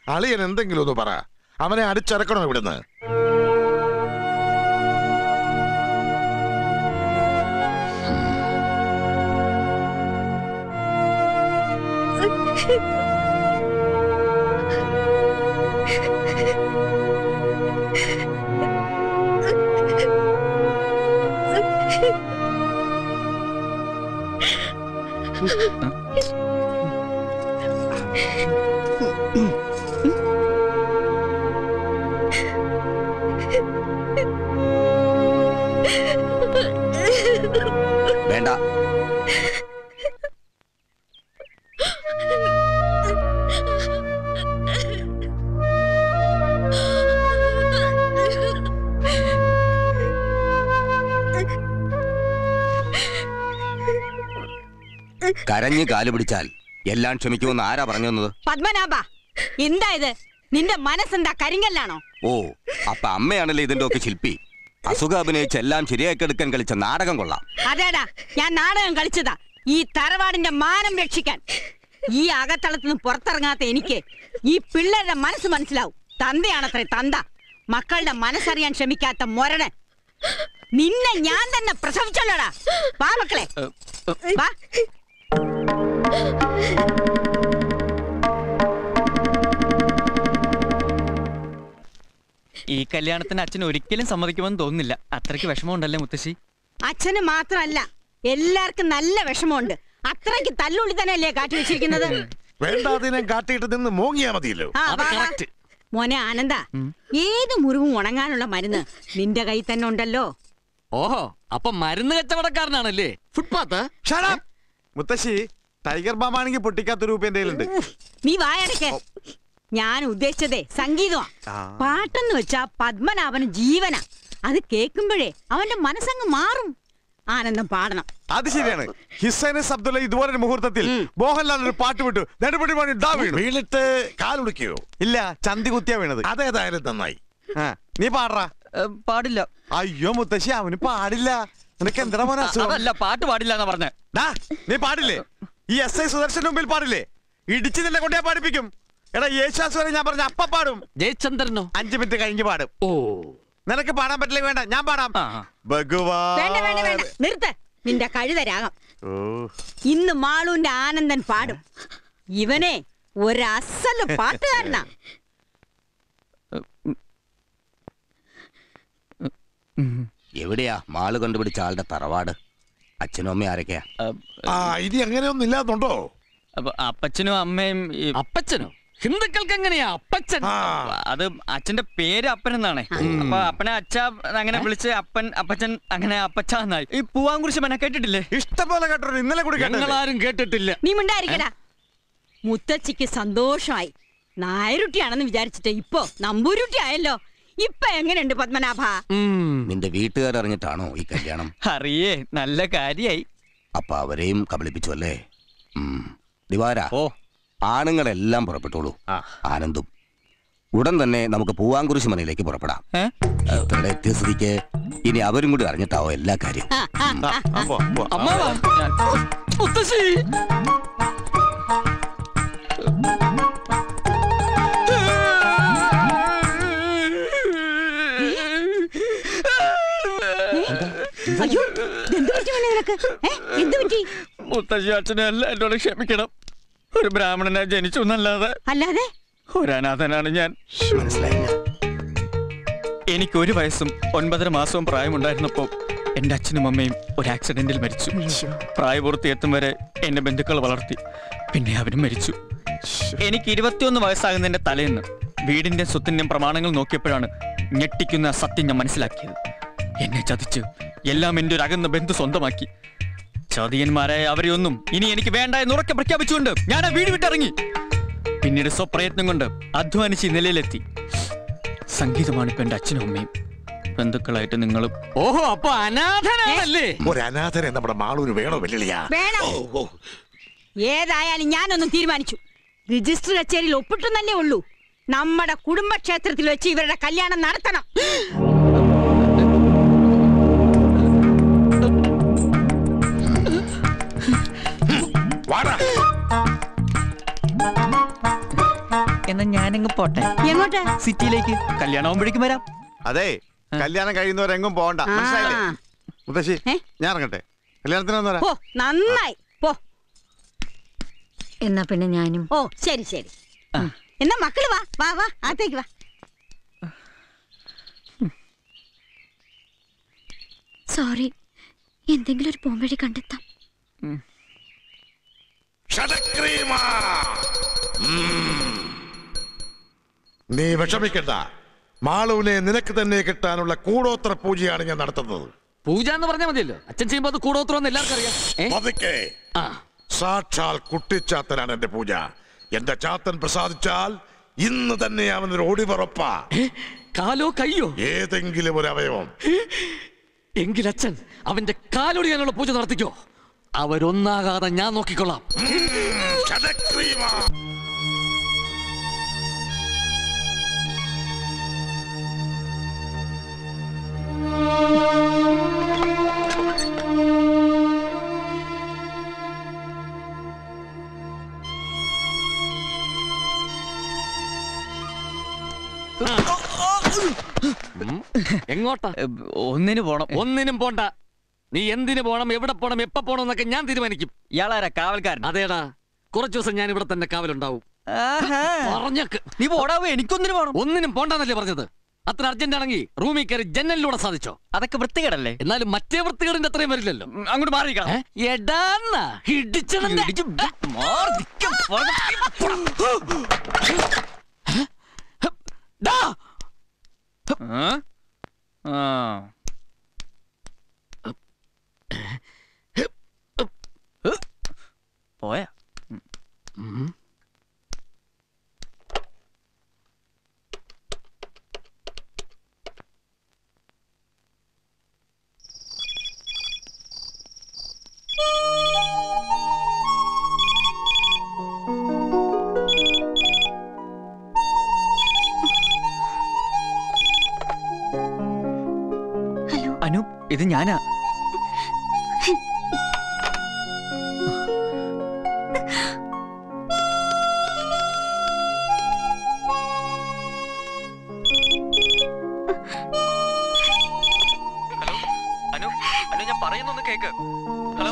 അളിയൻ എന്തെങ്കിലും ഒന്ന് പറ അവനെ അടിച്ചിറക്കണോ ഇവിടുന്ന് വേണ്ട കരഞ്ഞ് കാല് പിടിച്ചാൽ എല്ലാം ക്ഷമിക്കുമെന്ന് ആരാ പറഞ്ഞു തന്നത് പത്മനാഭ എന്താ ഇത് നിന്റെ മനസ്സെന്താ കരിങ്കല്ലാണോ ഓ അപ്പൊ അമ്മയാണല്ലേ ഇതിന്റെ ഒക്കെ ശില്പി അസുഖം അഭിനയിച്ച് എല്ലാം ശരിയാക്കിയെടുക്കാൻ കളിച്ച നാടകം കൊള്ളാം അതേടാ ഞാൻ നാടകം കളിച്ചതാ ഈ തറവാടിന്റെ മാനം രക്ഷിക്കാൻ ഈ അകത്തളത്തിൽ നിന്ന് പുറത്തിറങ്ങാത്ത എനിക്ക് ഈ പിള്ളേരുടെ മനസ്സ് മനസ്സിലാവും തന്തയാണത്രേ തന്ത മക്കളുടെ മനസ്സറിയാൻ ശ്രമിക്കാത്ത മൊരടൻ നിന്നെ ഞാൻ തന്നെ പ്രസവിച്ചല്ലോടാ വാ മക്കളെ വാ ഈ കല്യാണത്തിന് അച്ഛൻ ഒരിക്കലും സമ്മതിക്കുമെന്ന് തോന്നുന്നില്ല അത്രയ്ക്ക് വിഷമമുണ്ടല്ലേ മുത്തശ്ശി അച്ഛന് മാത്രമല്ല എല്ലാവർക്കും നല്ല വിഷമമുണ്ട് അത്രയ്ക്ക് തല്ലുള്ളി തന്നെയല്ലേ കാട്ടി വെച്ചിരിക്കുന്നത് വേണ്ടാതിനെ കാട്ടിയിട്ട് നിന്ന് മോങ്ങിയാ മതിയല്ലോ ആ, അത് വാ, വാ. correct. മോനെ ആനന്ദ ഏത് മുറിവും ഉണങ്ങാനുള്ള മരുന്ന് നിന്റെ കൈ തന്നെ ഉണ്ടല്ലോ ഓഹോ അപ്പൊ മരുന്ന് കച്ചവടക്കാരനാണല്ലേ ഫുട്പാത്ത് ഷടാ മുത്തശ്ശി ടൈഗർ ബാമാണെങ്കിൽ പൊട്ടിക്കാത്ത രൂപ എന്റെ കയ്യിലുണ്ട് നീ വായടക്കെ ഞാൻ ഉദ്ദേശിച്ചതേ സംഗീതമാ ആ. പാട്ടെന്ന് വെച്ചാ പത്മനാഭന് ജീവനാ അത് കേൾക്കുമ്പോഴേ അവന്റെ മനസ്സങ്ങ് മാറും ആനന്ദം പാടണം അത് ശരിയാണ് ഹിസൈനസ് അബ്ദുള്ള ഇതുപോലെ ഒരു മുഹൂർത്തത്തിൽ മോഹൻലാൽ ഒരു പാട്ട് വിട്ടു നെടുപടി പണി ഡാ വീണു വീണിട്ട് കാലുടിക്കോ ഇല്ല ചന്തി കുത്തിയാ വീണത് അതേതായാലും നന്നായി ആ, നീ പാടറാ ഏ, പാടില്ല അയ്യോ മുത്തശ്ശി അവന് പാടില്ല നിനക്ക് എന്താ മോനെ അസുഖം അതല്ല പാട്ട് പാടില്ല എന്നാ പറഞ്ഞ ഡാ, നീ പാടില്ലേ ഈ എസ് ഐ സുദർശന്റെ മുമ്പിൽ പാടില്ലേ ഇടിച്ച് നിന്നെ കൊണ്ടേ പാടിപ്പിക്കും എടാ യേശുദാസ് വരെ ഞാൻ പറഞ്ഞ അപ്പ പാടും ജയചന്ദ്രനോ അഞ്ചു മിനിറ്റ് കഴിഞ്ഞ് പാടും ഓ നിനക്ക് പാടാൻ പറ്റില്ല വേണ്ട ഞാൻ പാടാം ആ, ആ. വേണ്ട വേണ്ട വേണ്ട ഭഗവാൻ നിർത്ത് നിന്റെ കഴുതരാഗം ഓ ഇന്ന് മാളുവിന്റെ ആനന്ദൻ പാടും ഇവനെ ഒരസല് പാട്ടുകാരനാ എവിടെയാ മാള് കണ്ടുപിടിച്ച ആളുടെ തറവാട് അച്ഛനും അമ്മയും ആരൊക്കെയാ ആ ഇനി അങ്ങനെയൊന്നും ഇല്ലാതുണ്ടോ അപ്പൊ അപ്പച്ചനും അമ്മയും ഈ- അപ്പച്ചനോ ഹിന്ദുക്കൾക്ക് എങ്ങനെയാ അപ്പച്ചൻ ആ അത് അച്ഛന്റെ പേര് അപ്പൻ എന്നാണേ അപ്പൊ അപ്പനെ അച്ഛ അങ്ങനെ വിളിച്ച് അപ്പൻ അപ്പച്ചൻ അങ്ങനെ അപ്പച്ച എന്നായി ഈ പൂവാങ്കുറിശ് മന കേട്ടിട്ടില്ലേ ഇഷ്ടം പോലെ കേട്ടോ ഇന്നലെ കൂടി കേട്ടോ ഞങ്ങളാരും കേട്ടിട്ടില്ല നീ മിണ്ടായിരിക്കടാ മുത്തച്ഛിക്ക് സന്തോഷമായി നായരുട്ടിയാണെന്ന് വിചാരിച്ചിട്ട് ഇപ്പൊ നമ്പൂരുട്ടി ആയല്ലോ ഇപ്പൊ എങ്ങനെയുണ്ട് പത്മനാഭ ഉം. നിന്റെ വീട്ടുകാരറിഞ്ഞിട്ടാണോ ഈ കല്യാണം അറിയേ നല്ല കാര്യായി അപ്പൊ അവരെയും കബളിപ്പിച്ചു അല്ലേ ഉം. ദിവാര ഓ ആണുങ്ങളെല്ലാം പുറപ്പെട്ടോളൂ ആ. ആനന്ദും ഉടൻ തന്നെ നമുക്ക് പൂവാങ്കുരിശ് മനയിലേക്ക് പുറപ്പെടാം ഏ? ഇവിടെ എത്തിയ സ്ഥിതിക്ക് ഇനി അവരും കൂടി അറിഞ്ഞിട്ടാവോ എല്ലാ കാര്യം ആ, ആ, ആ. ആ, പോ, പോ. അമ്മാവാ മുത്തശ്ശി അയ്യോ ഇതെന്ത് പറ്റി മോനെ നിനക്ക് ഏ എന്ത് പറ്റി മുത്തശ്ശി അച്ഛനും എല്ലാം എന്നോട് ക്ഷമിക്കണം ഒരു ബ്രാഹ്മണനെ ജനിച്ചു എന്നല്ലാതെ അല്ലാതെ ഒരനാഥനാണ് ഞാൻ മനസ്സിലായില്ല എനിക്ക് ഒരു വയസ്സും ഒൻപതര മാസവും പ്രായമുണ്ടായിരുന്നപ്പോൾ എന്റെ അച്ഛനും അമ്മയും ഒരു ആക്സിഡന്റിൽ മരിച്ചു പ്രായപൂർത്തി എത്തും വരെ എന്നെ ബന്ധുക്കൾ വളർത്തി പിന്നെ അവരും മരിച്ചു എനിക്ക് ഇരുപത്തിയൊന്ന് വയസ്സാകുന്നതിന്റെ തലേന്ന് വീടിന്റെ സ്വത്തിന്റെയും പ്രമാണങ്ങൾ നോക്കിയപ്പോഴാണ് ഞെട്ടിക്കുന്ന സത്യം ഞാൻ മനസ്സിലാക്കിയത് എന്നെ ചതിച്ച് എല്ലാം എന്റെ ഒരു അകന്ന ബന്ധു സ്വന്തമാക്കി ചതിയന്മാരായ അവരെയൊന്നും ഇനി എനിക്ക് വേണ്ട എന്ന് ഉറക്കെ പ്രഖ്യാപിച്ചുകൊണ്ട് ഞാൻ ആ വീട് വിട്ടിറങ്ങി പിന്നീട് സ്വപ്രയത്നം കൊണ്ട് അധ്വാനിച്ച് ഈ നിലയിലെത്തി സംഗീതമാണ് ഇപ്പൊ എന്റെ അച്ഛനും അമ്മയും ബന്ധുക്കളായിട്ട് നിങ്ങളും ഓഹോ അപ്പൊ അനാഥനാണല്ലേ ഒരു അനാഥനെ നമ്മുടെ മാളൂര് വേണോ വെള്ളിയാ വേണം ഏതായാലും ഞാനൊന്നും തീരുമാനിച്ചു രജിസ്റ്റർ കച്ചേരിയിൽ ഒപ്പിട്ടെന്നല്ലേ ഉള്ളൂ നമ്മുടെ കുടുംബക്ഷേത്രത്തിൽ വെച്ച് ഇവരുടെ കല്യാണം നടത്തണം വാടാ എന്നാ ഞാൻ ഞാനിങ്ങ് പോട്ടെ എങ്ങോട്ട് സിറ്റിയിലേക്ക് കല്യാണമാകുമ്പോഴേക്കും വരാം അതെ കല്യാണം കഴിയുന്നവരെങ്ങും പോകണ്ട മനസ്സിലായില്ലേ ആ. മുത്തശ്ശി ഏ? ഞാൻ ഇറങ്ങട്ടെ കല്യാണത്തിന് വന്നവരാ ഓ നന്നായി പോ എന്നാ പിന്നെ ഞാനും ഓ ശരി ശരി ഉം. എന്നാ മക്കള് വാ വാ വാ അകത്തേക്ക് വാ സോറി എന്തെങ്കിലും ഒരു പോംവഴി കണ്ടെത്താം ക്ഷതക്രീമ. ഉം. നീ വിഷമിക്കണ്ട മാളുവിനെ നിനക്ക് തന്നെ കിട്ടാനുള്ള കൂടോത്ര പൂജയാണ് ഞാൻ നടത്തുന്നത് പൂജ എന്ന് പറഞ്ഞാൽ മതിയല്ലോ അച്ഛൻ ചെയ്യുമ്പോ അത് കൂടോത്രം എല്ലാവർക്കും അറിയാം ഏ? പതുക്കെ ആ സാക്ഷാൽ കുട്ടിച്ചാത്തനാണ് എന്റെ പൂജ എന്റെ ചാത്തൻ പ്രസാദിച്ചാൽ ഇന്ന് തന്നെ അവനൊരു ഒടിവറപ്പ കാലോ കയ്യോ ഏതെങ്കിലും ഒരു അവയവം എങ്കിൽ അച്ഛൻ അവന്റെ കാലൊടിയാനുള്ള പൂജ നടത്തിക്കോ അവരൊന്നാകാതെ ഞാൻ നോക്കിക്കൊള്ളാം ക്ഷതക്രീമ. എങ്ങോട്ടാ ഏ, ഒന്നിന് പോണം ഒന്നിനും പോണ്ട നീ എന്തിനു പോണം എവിടെ പോണം എപ്പോ പോണം എന്നൊക്കെ ഞാൻ തീരുമാനിക്കും ഇയാളാരാ കാവൽക്കാരൻ അതേടാ കുറച്ചു ദിവസം ഞാൻ ഇവിടെ തന്നെ കാവലുണ്ടാവും ആഹാ. പറഞ്ഞേക്ക് നീ പോടാവോ എനിക്കൊന്നിന് പോണം ഒന്നിനും പോണ്ടെന്നല്ലേ പറഞ്ഞത് അത്ര അർജന്റ് ആണെങ്കിൽ റൂമിൽ കയറി ജനലിലൂടെ സാധിച്ചോ അതൊക്കെ വൃത്തികേടല്ലേ എന്നാലും മറ്റേ വൃത്തികേടിന്റെ അത്രയും വരില്ലല്ലോ ഉം, അങ്ങോട്ട് മാറിയിരിക്കണം ഏ? എടാന്നാ ഇടിച്ചതിന്റെ ഇടിച്ച് മാറി നിൽക്കാൻ ഡാ! ആ? ആ. പോയാ ഉം. ഹലോ അനു ഇത് ഞാനാ ഹലോ അനു അനു ഞാൻ പറയുന്നൊന്ന് കേക്ക് ഹലോ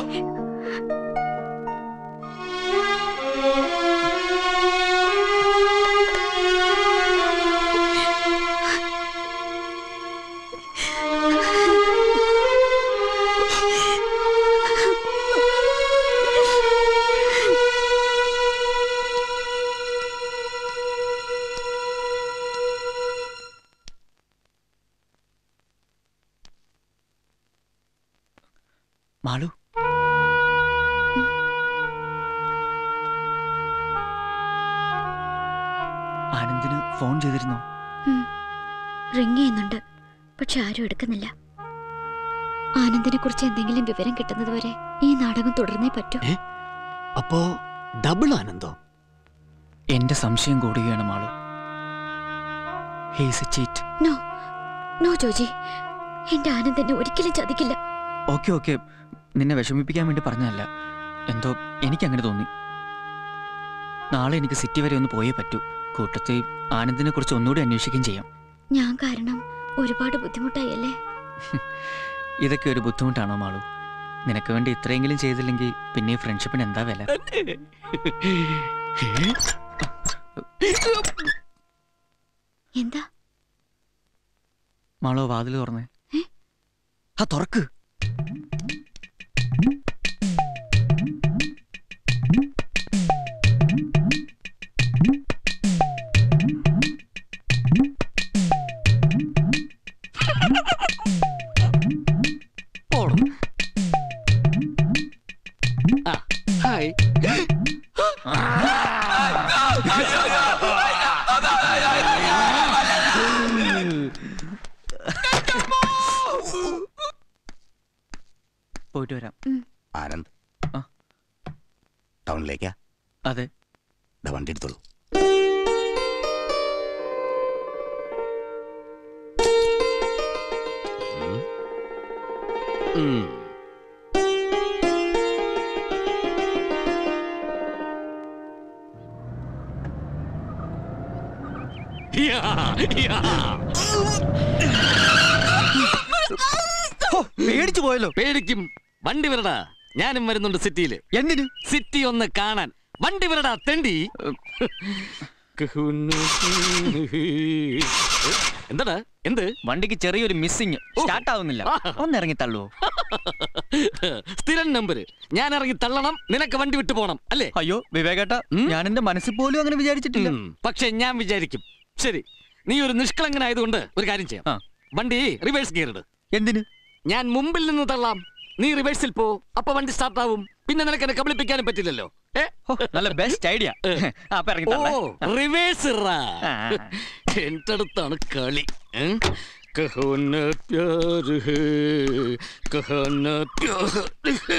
മാളു ആനന്ദിന് ഫോൺ ചെയ്തിരുന്നോ റിങ് ചെയ്യുന്നുണ്ട് പക്ഷെ ആരും എടുക്കുന്നില്ല ആനന്ദിനെ കുറിച്ച് എന്തെങ്കിലും വിവരം കിട്ടുന്നത് വരെ ഈ നാടകം തുടർന്നേ പറ്റൂ ഏ? അപ്പോ ഡബിൾ ആനന്ദോ എന്റെ സംശയം കൂടുകയാണ് Malu he's a cheat no no Joji എന്റെ ആനന്ദ് എന്നെ ഒരിക്കലും ചതിക്കില്ല ഓക്കെ ഓക്കെ നിന്നെ വിഷമിപ്പിക്കാൻ വേണ്ടി പറഞ്ഞതല്ല എന്തോ എനിക്ക് അങ്ങനെ തോന്നി നാളെ എനിക്ക് സിറ്റി വരെ ഒന്ന് പോയേ പറ്റൂ കൂട്ടത്തിൽ ആനന്ദിനെ കുറിച്ച് ഒന്നുകൂടി അന്വേഷിക്കുകയും ചെയ്യാം ഞാൻ കാരണം ഒരുപാട് ബുദ്ധിമുട്ടായല്ലേ ഇതൊക്കെ ഒരു ബുദ്ധിമുട്ടാണോ മാളു നിനക്ക് വേണ്ടി ഇത്രയെങ്കിലും ചെയ്തില്ലെങ്കിൽ പിന്നെ ഈ ഫ്രണ്ട്ഷിപ്പിന് എന്താ വില എന്താ മാളോ വാതിൽ തുറന്നേ ആ തുറക്ക് പോടും ആ ഹായ് പോയിട്ട് വരാം ആനന്ദ് ആ. ടൗണിലേക്കാ അതെ ദാ വണ്ടി എടുത്തോളൂ ഉം. ഉം. യാ, യാ. ഹോ, പേടിച്ചു പോയല്ലോ പേടിക്കും വണ്ടി വരടാ ഞാനും വരുന്നുണ്ട് സിറ്റിയില് എന്തിന് സിറ്റി ഒന്ന് കാണാൻ വണ്ടി വരടാ തെണ്ടി എന്താടാ എന്ത് വണ്ടിക്ക് ചെറിയൊരു മിസ്സിങ് സ്റ്റാർട്ട് ആവുന്നില്ല ഒന്ന് ഇറങ്ങി തള്ളുവോ സ്ഥിരം നമ്പർ ഞാൻ ഇറങ്ങി തള്ളണം നിനക്ക് വണ്ടി വിട്ടു പോണം അല്ലേ അയ്യോ വിവേകേട്ട ഞാൻ എന്റെ മനസ്സിൽ പോലും അങ്ങനെ വിചാരിച്ചിട്ടില്ല ഉം, പക്ഷെ ഞാൻ വിചാരിക്കും ശരി നീ ഒരു നിഷ്കളങ്കനായതുകൊണ്ട് ഒരു കാര്യം ചെയ്യാം ആ. വണ്ടി റിവേഴ്സ് ഗിയർ ഇട് എന്തിന് ഞാൻ മുമ്പിൽ നിന്ന് തള്ളാം നീ റിവേഴ്സിൽ പോ അപ്പൊ വണ്ടി സ്റ്റാർട്ട് ആവും പിന്നെ നിനക്ക് എന്നെ കബളിപ്പിക്കാനും പറ്റില്ലല്ലോ ഏ ഹോ, നല്ല ബെസ്റ്റ് ഐഡിയ അപ്പൊ ഇറങ്ങി ഓ തള്ളേ റിവേഴ്സ് ആ. എന്റെ അടുത്താണ് കളി ഏ? കഹോന പ്യാര് ഹേ, കഹോന പ്യാര് ഹേ.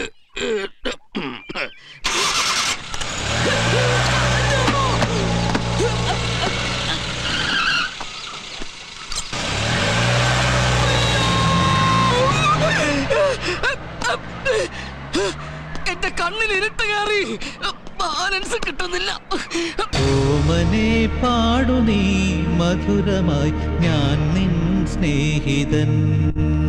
എന്റെ കണ്ണിൽ ഇരുട്ട് കയറി ബാലൻസ് കിട്ടുന്നില്ല ഓമനെ പാടു നീ മധുരമായി ഞാൻ നിൻ സ്നേഹിതൻ